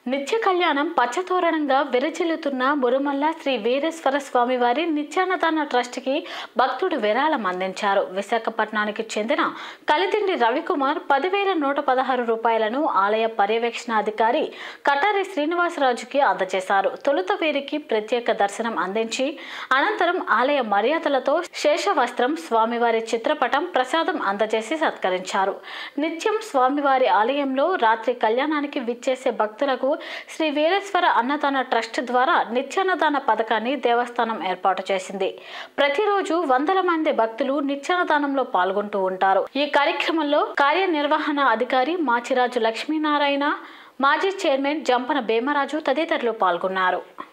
నిత్య కళ్యాణం పచ్చతోరణంగా విరచిల్లుతున్న మురుమల్ల శ్రీ వీరేశ్వర స్వామి వారి నిత్యాన్నదాన ట్రస్ట్కి భక్తుడు విరాళం అందించారు విశాఖపట్నానికి చెందిన కలితిండి రవికుమార్ పదివేల నూట పదహారు రూపాయలను ఆలయ పర్యవేక్షణాధికారి కటారి శ్రీనివాసరాజుకి అందజేశారు తొలుత వీరికి ప్రత్యేక దర్శనం అందించి అనంతరం ఆలయ మర్యాదలతో శేషవస్త్రం స్వామివారి చిత్రపటం ప్రసాదం అందజేసి సత్కరించారు నిత్యం స్వామివారి ఆలయంలో రాత్రి కళ్యాణానికి విచ్చేసే భక్తులకు శ్రీ వీరేశ్వర అన్నదాన ట్రస్ట్ ద్వారా నిత్యాన్నదాన పథకాన్ని దేవస్థానం ఏర్పాటు చేసింది ప్రతిరోజు వందల మంది భక్తులు నిత్యాన్నదానంలో పాల్గొంటూ ఉంటారు ఈ కార్యక్రమంలో కార్యనిర్వహణ అధికారి మాచిరాజు లక్ష్మీనారాయణ మాజీ చైర్మన్ జంపన భీమరాజు తదితరులు పాల్గొన్నారు